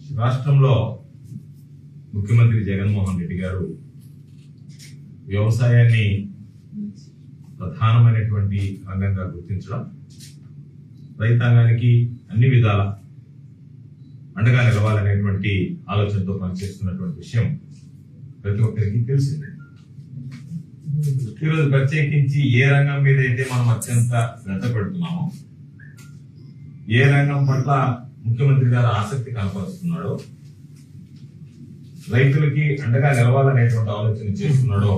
రాష్ట్రంలో ముఖ్యమంత్రి జగన్మోహన్ రెడ్డి గారు వ్యవసాయాన్ని ప్రధానమైనటువంటి రంగంగా గుర్తించడం రైతాంగానికి అన్ని విధాల అండగా నిలవాలనేటువంటి ఆలోచనతో పనిచేస్తున్నటువంటి విషయం ప్రతి ఒక్కరికి తెలిసిందే ఈరోజు ప్రత్యేకించి ఏ రంగం మీద అయితే మనం అత్యంత శ్రద్ధ పెడుతున్నామో ఏ రంగం పట్ల ముఖ్యమంత్రి గారు ఆసక్తి కనపరుస్తున్నాడో రైతులకి అండగా నిలవాలనేటువంటి ఆలోచన చేస్తున్నాడో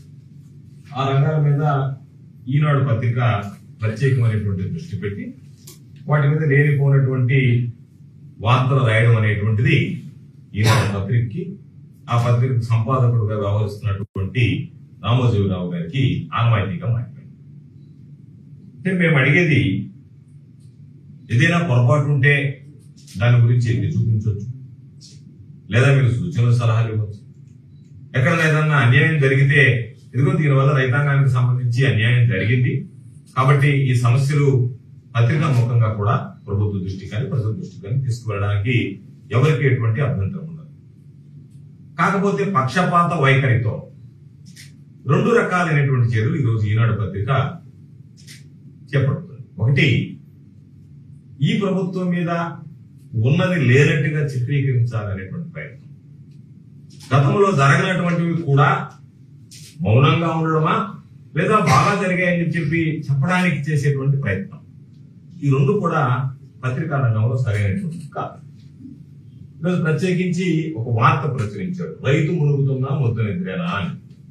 ఆ రంగాల మీద ఈనాడు పత్రిక ప్రత్యేకమైనటువంటి దృష్టి పెట్టి వాటి మీద లేనిపోయినటువంటి వార్తలు రాయడం అనేటువంటిది ఈనాడు పత్రికకి ఆ పత్రిక సంపాదకుడుగా వ్యవహరిస్తున్నటువంటి రామోజీరావు గారికి ఆనవాయితీగా మారిపోయింది అంటే మేము అడిగేది ఏదైనా పొరపాటు ఉంటే దాని గురించి ఎత్తి చూపించవచ్చు లేదా మీరు సూచనలు సలహాలు ఇవ్వచ్చు ఎక్కడైనా ఏదన్నా అన్యాయం జరిగితే ఇదిగో దీనివల్ల రైతాంగానికి సంబంధించి అన్యాయం జరిగింది కాబట్టి ఈ సమస్యలు పత్రికా ముఖంగా కూడా ప్రభుత్వ దృష్టి కానీ ప్రజల దృష్టి కానీ తీసుకువెళ్ళడానికి ఎవరికి ఎటువంటి అభ్యంతరం ఉండదు కాకపోతే పక్షపాత వైఖరితో రెండు రకాలైనటువంటి చర్యలు ఈరోజు ఈనాడు పత్రిక చేపడుతుంది ఒకటి ఈ ప్రభుత్వం మీద ఉన్నది లేనట్టుగా చిత్రీకరించాలనేటువంటి ప్రయత్నం గతంలో జరగనటువంటివి కూడా మౌనంగా ఉండడమా లేదా బాగా జరిగాయని చెప్పి చెప్పడానికి చేసేటువంటి ప్రయత్నం ఈ రెండు కూడా పత్రికా రంగంలో సరైనటువంటి కాదు ఈరోజు ప్రత్యేకించి ఒక వార్త ప్రచురించాడు రైతు మునుగుతున్నా ముద్దు నిద్రేనా అని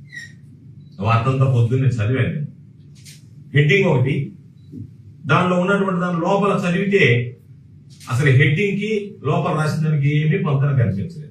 వార్త అంతా పొద్దున్నే చదివాను నేను హెడ్డింగ్ ఒకటి దానిలో ఉన్నటువంటి దాని లోపల చదివితే అసలు హెడ్డింగ్ కి లోపల రాసిన దానికి ఏమీ పొంతన కనిపించలేదు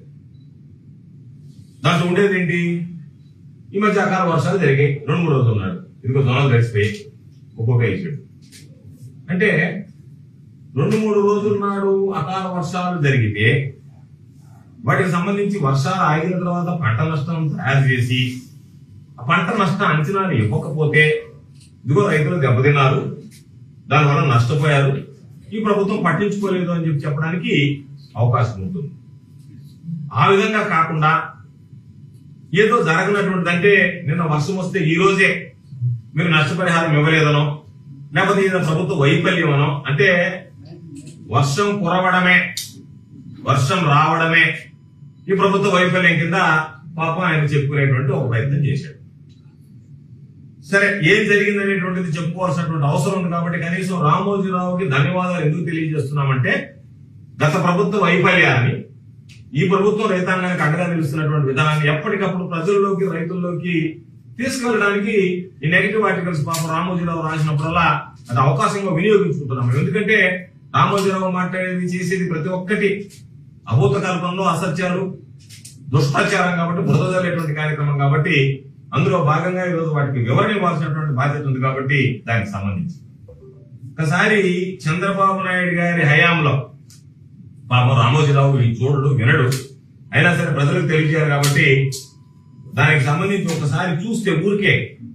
దాంట్లో ఉండేది ఏంటి ఈ మధ్య అకాల వర్షాలు జరిగాయి రెండు మూడు రోజులు ఉన్నాడు ఇదిగో దొనలు తడిసిపోయి ఒక్కొక్క ఇచ్చాడు అంటే రెండు మూడు రోజుల నాడు అకాల వర్షాలు జరిగితే వాటికి సంబంధించి వర్షాలు ఆగిన తర్వాత పంట నష్టం తయారు చేసి ఆ పంట నష్ట అంచనాలు ఇవ్వకపోతే ఇదిగో రైతులు దెబ్బతిన్నారు దానివల్ల నష్టపోయారు ఈ ప్రభుత్వం పట్టించుకోలేదు అని చెప్పి చెప్పడానికి అవకాశం ఉంటుంది ఆ విధంగా కాకుండా ఏదో జరగనటువంటిది అంటే నిన్న వర్షం వస్తే ఈ రోజే మీరు నష్టపరిహారం ఇవ్వలేదనో లేకపోతే ఇది ప్రభుత్వ వైఫల్యమనో అంటే వర్షం కురవడమే వర్షం రావడమే ఈ ప్రభుత్వ వైఫల్యం కింద పాపం ఆయన చెప్పుకునేటువంటి ఒక ప్రయత్నం చేశాడు సరే ఏం జరిగింది అనేటువంటిది చెప్పుకోవాల్సినటువంటి అవసరం ఉంది కాబట్టి కనీసం రామోజీరావుకి ధన్యవాదాలు ఎందుకు తెలియజేస్తున్నామంటే గత ప్రభుత్వ వైఫల్యాన్ని ఈ ప్రభుత్వం రైతాంగానికి అండగా నిలుస్తున్నటువంటి విధానాన్ని ఎప్పటికప్పుడు ప్రజల్లోకి రైతుల్లోకి తీసుకెళ్ళడానికి ఈ నెగిటివ్ ఆర్టికల్స్ పాపం రామోజీరావు రాసినప్పుడల్లా అది అవకాశంగా వినియోగించుకుంటున్నాం ఎందుకంటే రామోజీరావు మాట్లాడేది చేసేది ప్రతి ఒక్కటి అభూత కల్పనలో అసత్యాలు దుష్టాచారం కాబట్టి బురదలేటువంటి కార్యక్రమం కాబట్టి అందులో భాగంగా ఈరోజు వాటికి వివరణ ఇవ్వాల్సినటువంటి బాధ్యత ఉంది కాబట్టి దానికి సంబంధించి ఒకసారి చంద్రబాబు నాయుడు గారి హయాంలో పాపం రామోజీరావు ఈ చూడడు వినడు అయినా సరే ప్రజలకు తెలియజేయాలి కాబట్టి దానికి సంబంధించి ఒకసారి చూస్తే ఊరికే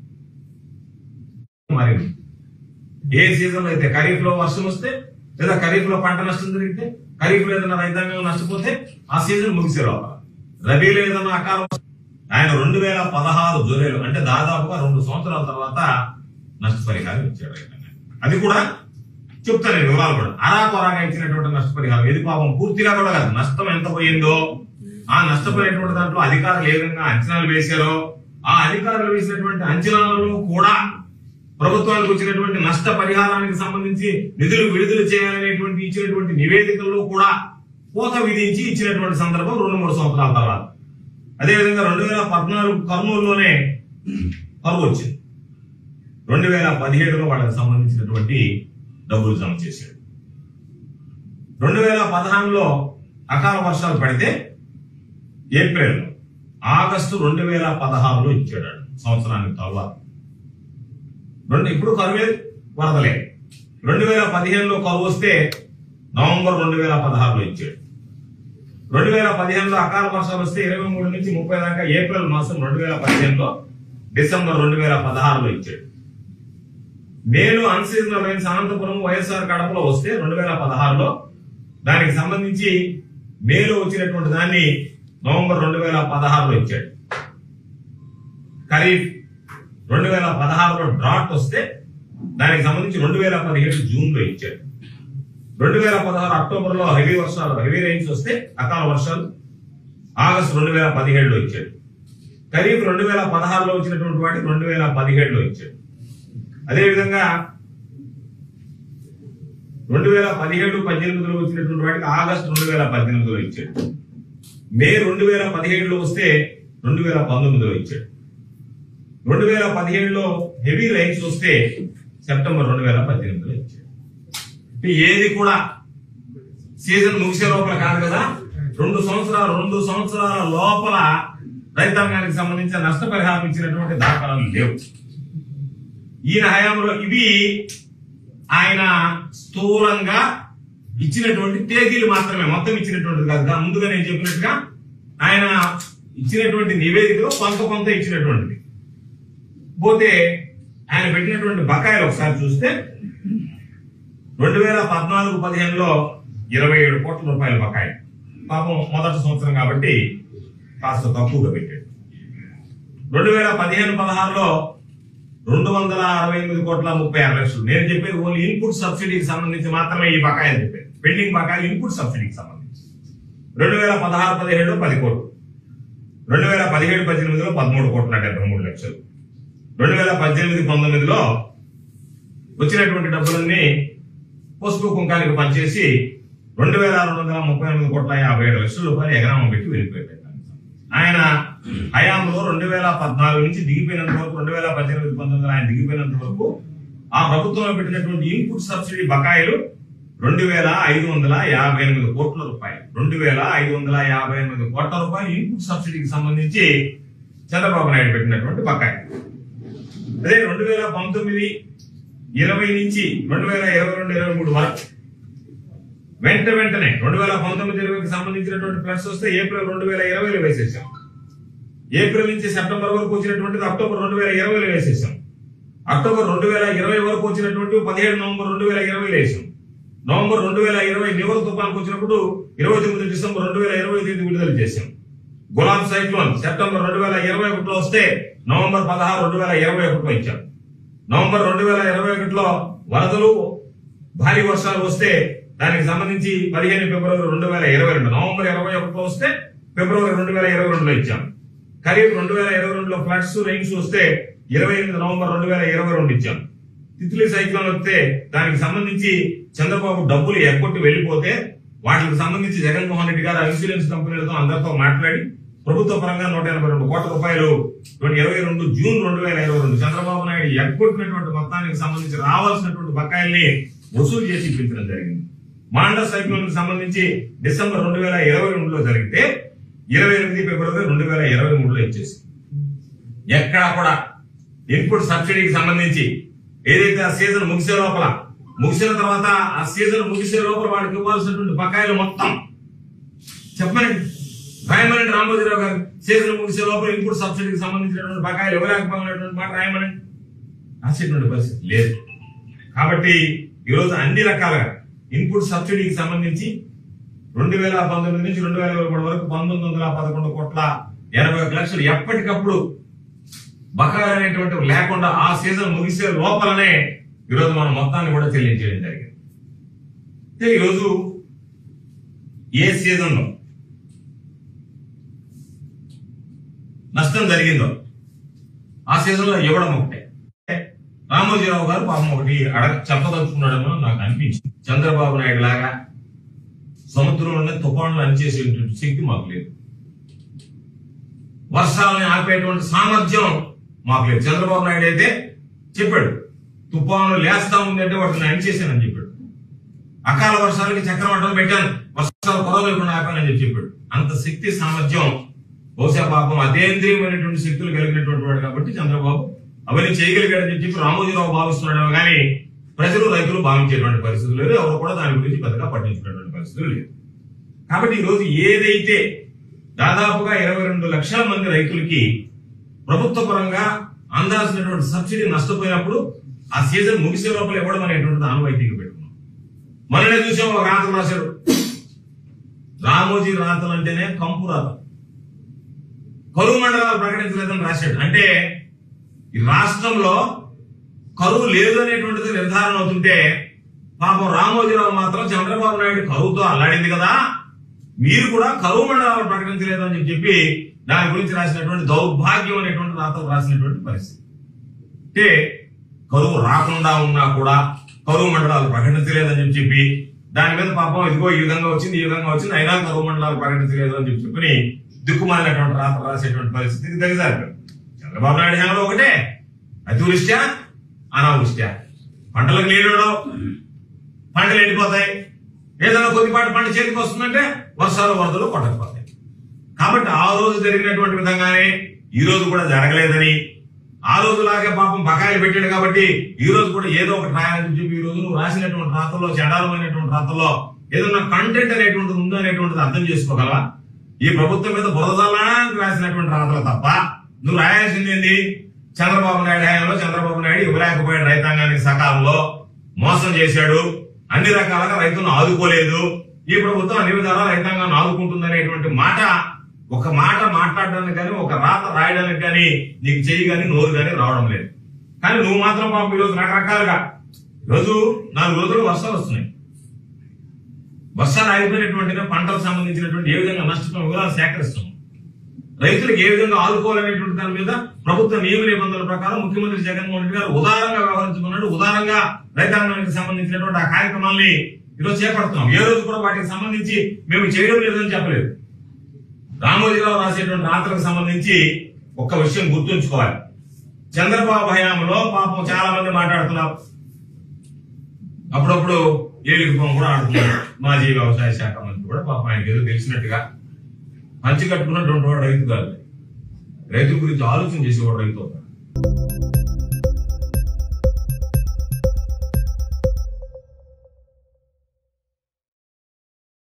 మరి ఏ సీజన్ లో అయితే ఖరీఫ్ లో వర్షం వస్తే లేదా ఖరీఫ్ లో పంట నష్టం జరిగితే ఖరీఫ్ లో ఏదైనా రైతాంగం నష్టపోతే ఆ సీజన్ ముగిసే లోపల రబీలో ఏదైనా అకాల వర్షం- ఆయన రెండు వేల పదహారు జూలైలో అంటే దాదాపుగా రెండు సంవత్సరాల తర్వాత నష్టపరిహారం ఇచ్చాడు రైతాంగానికి అది కూడా చెప్తాను నేను వివరాలు కూడా అరాకొరాగా ఇచ్చినటువంటి నష్టపరిహారం ఇది పాపం పూర్తిగా కూడా కాదు నష్టం ఎంత పోయిందో ఆ నష్టపోయినటువంటి దాంట్లో అధికారులు ఏ విధంగా అంచనాలు వేశారో ఆ అధికారులు వేసినటువంటి అంచనాలలో కూడా ప్రభుత్వానికి వచ్చినటువంటి నష్ట పరిహారానికి సంబంధించి నిధులు విడుదల చేయాలనేటువంటి ఇచ్చినటువంటి నివేదికల్లో కూడా కోత విధించి ఇచ్చినటువంటి సందర్భం రెండు మూడు సంవత్సరాల తర్వాత అదేవిధంగా రెండు వేల పద్నాలుగు కర్నూలులోనే కరువు వచ్చింది రెండు వేల పదిహేడులో వాళ్ళకి సంబంధించినటువంటి డబ్బులు జమ చేశాడు రెండు వేల పదహారులో అకాల వర్షాలు పడితే ఏప్రిల్ ఆగస్టు రెండు వేల పదహారులో ఇచ్చాడు ఆయన సంవత్సరానికి తర్వాత రెండు ఇప్పుడు కరువే వరదలే రెండు వేల పదిహేనులో కరువు వస్తే నవంబర్ రెండు వేల పదహారులో ఇచ్చాడు రెండు వేల పదిహేనులో అకాల వర్షాలు వస్తే ఇరవై మూడు నుంచి ముప్పై దాకా ఏప్రిల్ మాసం రెండు వేల పదిహేనులో డిసెంబర్ రెండు వేల పదహారులో ఇచ్చాడు నేను అన్సీజనల్ రైన్స్ అనంతపురం వైఎస్ఆర్ కడపలో వస్తే రెండు వేల పదహారులో దానికి సంబంధించి మేలో వచ్చినటువంటి దాన్ని నవంబర్ రెండు వేల పదహారులో ఇచ్చాడు ఖరీఫ్ రెండు వేల పదహారులో డ్రాట్ వస్తే దానికి సంబంధించి రెండు వేల పదిహేడు జూన్ లో ఇచ్చాడు రెండు వేల పదహారు అక్టోబర్ లో హెవీ వర్షాలు హెవీ రైన్స్ వస్తే అకాల వర్షాలు ఆగస్టు రెండు వేల పదిహేడులో ఇచ్చాడు ఖరీఫ్ రెండు వేల పదహారులో వచ్చినటువంటి వాటికి రెండు వేల పదిహేడులో ఇచ్చాడు అదేవిధంగా రెండు వేల పదిహేడు పద్దెనిమిదిలో వచ్చినటువంటి వాటికి ఆగస్టు రెండు వేల పద్దెనిమిదిలో ఇచ్చాడు మే రెండు వేల పదిహేడులో వస్తే రెండు వేల పంతొమ్మిదిలో ఇచ్చాడు రెండు వేల పదిహేడులో హెవీ రైన్స్ వస్తే సెప్టెంబర్ రెండు వేల పద్దెనిమిదిలో ఇచ్చాడు అంటే ఏది కూడా సీజన్ ముగిసే లోపల కాదు కదా రెండు సంవత్సరాలు రెండు సంవత్సరాల లోపల రైతాంగానికి సంబంధించిన నష్టపరిహారం ఇచ్చినటువంటి దాఖలాలు లేవు ఈయన హయాంలో ఇవి ఆయన స్థూలంగా ఇచ్చినటువంటి తేదీలు మాత్రమే మొత్తం ఇచ్చినటువంటిది కాదు దా- ముందుగా నేను చెప్పినట్టుగా ఆయన ఇచ్చినటువంటి నివేదికలో కొంత కొంత ఇచ్చినటువంటిది పోతే ఆయన పెట్టినటువంటి బకాయిలు ఒకసారి చూస్తే రెండు వేల పద్నాలుగు పదిహేనులో ఇరవై ఏడు కోట్ల రూపాయల బకాయి పాపం మొదటి సంవత్సరం కాబట్టి కాస్త తక్కువగా పెట్టాడు రెండు వేల పదిహేను పదహారులో రెండు వందల అరవై ఎనిమిది కోట్ల ముప్పై ఆరు లక్షలు నేను చెప్పేది ఓన్లీ ఇన్పుట్ సబ్సిడీకి సంబంధించి మాత్రమే ఈ బకాయి అని చెప్పేది పెండింగ్ బకాయి ఇన్పుట్ సబ్సిడీకి సంబంధించి రెండు వేల పదహారు పదిహేడులో పది కోట్లు రెండు వేల పదిహేడు పద్దెనిమిదిలో పదమూడు కోట్ల డెబ్బై మూడు లక్షలు రెండు వేల పద్దెనిమిది పంతొమ్మిదిలో వచ్చినటువంటి డబ్బులన్నీ పసుపు కుంకానికి పనిచేసి రెండు వేల రెండు వందల ముప్పై ఎనిమిది కోట్ల యాభై ఏడు లక్షల రూపాయలు ఎగరామం పెట్టి వెళ్ళిపోయాడు ఆయన హయాంలో రెండు వేల పద్నాలుగు నుంచి దిగిపోయినంత వరకు రెండు వేల పద్దెనిమిది పంతొమ్మిది ఆయన దిగిపోయినంత వరకు ఆ ప్రభుత్వంలో పెట్టినటువంటి ఇన్పుట్ సబ్సిడీ బకాయిలు రెండు వేల ఐదు వందల యాభై ఎనిమిది కోట్ల రూపాయలు రెండు వేల ఐదు వందల యాభై ఎనిమిది కోట్ల రూపాయలు ఇన్పుట్ సబ్సిడీకి సంబంధించి చంద్రబాబు నాయుడు పెట్టినటువంటి బకాయి అదే రెండు వేల పంతొమ్మిది ఇరవై నుంచి రెండు వేల ఇరవై రెండు ఇరవై మూడు వరకు వెంట వెంటనే రెండు వేల పంతొమ్మిది ఇరవైకి సంబంధించినటువంటి ఫ్లడ్స్ వస్తే ఏప్రిల్ రెండు వేల ఇరవైలో వేసేసాం ఏప్రిల్ నుంచి సెప్టెంబర్ వరకు వచ్చినటువంటిది అక్టోబర్ రెండు వేల ఇరవైలో వేసేసాం అక్టోబర్ రెండు వేల ఇరవై వరకు వచ్చినటువంటి పదిహేడు నవంబర్ రెండు వేల ఇరవైలో వేసాం నవంబర్ రెండు వేల ఇరవై నివర్ తుఫాన్కి వచ్చినప్పుడు ఇరవై తొమ్మిది డిసెంబర్ రెండు వేల ఇరవై తేదీ విడుదల చేశాం గులాబ్ సైక్లోన్ సెప్టెంబర్ రెండు వేల ఇరవై ఒకటిలో వస్తే నవంబర్ పదహారు రెండు వేల ఇరవై ఒకటిలో ఇచ్చాం నవంబర్ రెండు వేల ఇరవై ఒకటిలో వరదలు భారీ వర్షాలు వస్తే దానికి సంబంధించి పదిహేను ఫిబ్రవరి రెండు వేల ఇరవై రెండు నవంబర్ ఇరవై ఒకటిలో వస్తే ఫిబ్రవరి రెండు వేల ఇరవై రెండులో ఇచ్చాం ఖరీఫ్ రెండు వేల ఇరవై రెండులో ఫ్లడ్స్ రైన్స్ వస్తే ఇరవై ఎనిమిది నవంబర్ రెండు వేల ఇరవై రెండు ఇచ్చాం తిత్లీ సైక్లోన్ వస్తే దానికి సంబంధించి చంద్రబాబు డబ్బులు ఎగ్గొట్టి వెళ్ళిపోతే వాటికి సంబంధించి జగన్మోహన్ రెడ్డి గారు ఇన్సూరెన్స్ కంపెనీలతో అందరితో మాట్లాడి ప్రభుత్వ పరంగా నూట ఎనభై రెండు కోట్ల రూపాయలు ఇరవై రెండు జూన్ రెండు వేల ఇరవై రెండు చంద్రబాబు నాయుడు ఎగ్గొట్టినటువంటి మొత్తానికి సంబంధించి రావాల్సినటువంటి బకాయిల్ని వసూలు చేసి ఇప్పించడం జరిగింది మాండా సైక్లోన్ కి సంబంధించి డిసెంబర్ రెండు వేల ఇరవై రెండులో జరిగితే ఇరవై ఎనిమిది ఫిబ్రవరి రెండు వేల ఇరవై మూడులో ఇచ్చేసి ఎక్కడా కూడా ఇన్పుట్ సబ్సిడీకి సంబంధించి ఏదైతే ఆ సీజన్ ముగిసే లోపల ముగిసిన తర్వాత ఆ సీజన్ ముగిసే లోపల వాడికి ఇవ్వాల్సినటువంటి బకాయిలు మొత్తం చెప్పండి రాయమనండి రామోజీరావు గారు సీజన్ ముగిసే లోపల ఇన్పుట్ సబ్సిడీకి సంబంధించినటువంటి బకాయిలు ఇవ్వలేకపోయినటువంటి మాట రాయమనండి రాసేటువంటి పరిస్థితి లేదు కాబట్టి ఈరోజు అన్ని రకాలుగా ఇన్పుట్ సబ్సిడీకి సంబంధించి రెండు వేల పంతొమ్మిది నుంచి రెండు వేల ఇరవై మూడు వరకు పంతొమ్మిది వందల పదకొండు కోట్ల ఎనభై ఒక లక్షలు ఎప్పటికప్పుడు బకాయిలు అనేటువంటివి లేకుండా ఆ సీజన్ ముగిసే లోపలనే ఈరోజు మనం మొత్తాన్ని కూడా చెల్లించేయడం జరిగింది అయితే ఈరోజు ఏ సీజన్ లో నష్టం జరిగిందో ఆ సీజన్ లో ఇవ్వడం ఒకటే రామోజీరావు గారు పాపం ఒకటి అడగ చెప్పదలుచుకున్నాడేమో నాకు అనిపించింది చంద్రబాబు నాయుడు లాగా సముద్రంలోనే తుఫాన్లు అనిచేసేటువంటి శక్తి మాకు లేదు వర్షాలని ఆపేటువంటి సామర్థ్యం మాకు లేదు చంద్రబాబు నాయుడు అయితే చెప్పాడు తుఫాను లేస్తా ఉంది అంటే వాటిని అణిచేసానని చెప్పాడు అకాల వర్షాలకి చక్రవాటం పెట్టాను వర్షాలు కొరవలేకుండా ఆపానని చెప్పి చెప్పాడు అంత శక్తి సామర్థ్యం బహుశా పాపం అతేంద్రియమైనటువంటి శక్తులు కలిగినటువంటి వాడు కాబట్టి చంద్రబాబు అవన్నీ చేయగలిగాడని చెప్పి రామోజీరావు భావిస్తున్నాడేమో కానీ ప్రజలు రైతులు భావించేటువంటి పరిస్థితులు లేదు ఎవరు కూడా దాని గురించి పెద్దగా పట్టించుకునేటువంటి పరిస్థితులు లేదు కాబట్టి ఈ రోజు ఏదైతే దాదాపుగా ఇరవై రెండు లక్షల మంది రైతులకి ప్రభుత్వ పరంగా అందాల్సినటువంటి సబ్సిడీ నష్టపోయినప్పుడు ఆ సీజన్ ముగిసే లోపల ఇవ్వడం అనేటువంటిది ఆనవాయితీగా పెట్టుకున్నాం మననే చూసాం ఒక రాత రాశాడు రామోజీ రాతలు అంటేనే కంపు రాత కరువు మండలాలు ప్రకటించలేదని రాశాడు అంటే ఈ రాష్ట్రంలో కరువు లేదు అనేటువంటిది నిర్ధారణ అవుతుంటే పాపం రామోజీరావు మాత్రం చంద్రబాబు నాయుడు కరువుతో అల్లాడింది కదా మీరు కూడా కరువు మండలాలు ప్రకటించలేదు అని చెప్పి దాని గురించి రాసినటువంటి దౌర్భాగ్యం అనేటువంటి రాతలు రాసినటువంటి పరిస్థితి అంటే కరువు రాకుండా ఉన్నా కూడా కరువు మండలాలు ప్రకటించలేదని చెప్పి దాని మీద పాపం ఇదిగో ఈ విధంగా వచ్చింది ఈ విధంగా వచ్చింది అయినా కరువు మండలాలు ప్రకటించలేదు అని చెప్పి చెప్పుకుని దిక్కుమాలినటువంటి రాత రాసేటువంటి పరిస్థితికి దగ్గర చంద్రబాబు నాయుడు హయాంలో ఒకటే అతివృష్ట్యా అనావృష్ట్యా పంటలకు నీళ్ళు ఉండవు, పంటలు ఎండిపోతాయి ఏదైనా కొద్దిపాటి పంట చేతికి వస్తుందంటే వర్షాలు వరదలు కొట్టకపోతాయి కాబట్టి ఆ రోజు జరిగినటువంటి విధంగానే ఈ రోజు కూడా జరగలేదని ఆ రోజులాగే పాపం బకాయిలు పెట్టాడు కాబట్టి ఈ రోజు కూడా ఏదో ఒకటి రాయాలని చెప్పి ఈ రోజు నువ్వు రాసినటువంటి రాతల్లో చండాలమైనటువంటి రాతల్లో ఏదన్నా కంటెంట్ అనేటువంటిది ఉందో అనేటువంటిది అర్థం చేసుకోగలవా ఈ ప్రభుత్వం మీద బురదలానికి రాసినటువంటి రాతలు తప్ప నువ్వు రాయాల్సింది ఏంది చంద్రబాబు నాయుడు హయాంలో చంద్రబాబు నాయుడు ఇవ్వలేకపోయాడు రైతాంగానికి సకాలంలో మోసం చేశాడు అన్ని రకాలుగా రైతులను ఆదుకోలేదు ఈ ప్రభుత్వం అన్ని విధాలా రైతాంగాన్ని ఆదుకుంటుంది అనేటువంటి మాట ఒక మాట మాట్లాడడానికి కానీ ఒక రాత రాయడానికి కానీ నీకు చెయ్యి కానీ నోరు కానీ రావడం లేదు కానీ నువ్వు మాత్రం పాపం ఈరోజు రకరకాలుగా రోజు నాలుగు రోజులు వర్షాలు వస్తున్నాయి వర్షాలు ఆగిపోయినటువంటి పంటలకు సంబంధించినటువంటి ఏ విధంగా నష్టపోయిన వివరాలు సేకరిస్తున్నాం రైతులకు ఏ విధంగా ఆదుకోవాలనేటువంటి దాని మీద ప్రభుత్వ నియమ నిబంధనల ప్రకారం ముఖ్యమంత్రి జగన్మోహన్ రెడ్డి గారు ఉదారంగా వ్యవహరించుకున్నాడు ఉదారంగా రైతాంగానికి సంబంధించినటువంటి ఆ కార్యక్రమాల్ని ఈరోజు చేపడుతున్నాం ఏ రోజు కూడా వాటికి సంబంధించి మేము చేయడం లేదని చెప్పలేదు రామోజీరావు రాసేటువంటి రాత్రకు సంబంధించి ఒక్క విషయం గుర్తుంచుకోవాలి చంద్రబాబు హయాంలో పాపం చాలా మంది మాట్లాడుతున్నారు అప్పుడప్పుడు ఏలికి పొంగ కూడా ఆడుతున్నారు మాజీ వ్యవసాయ శాఖ మంత్రి కూడా పాపం ఆయనకి ఏదో తెలిసినట్టుగా పంచి కట్టుకున్నటువంటి వాడు రైతు కాదు రైతు గురించి ఆలోచన చేసేవాడు రైతు అవుతాడు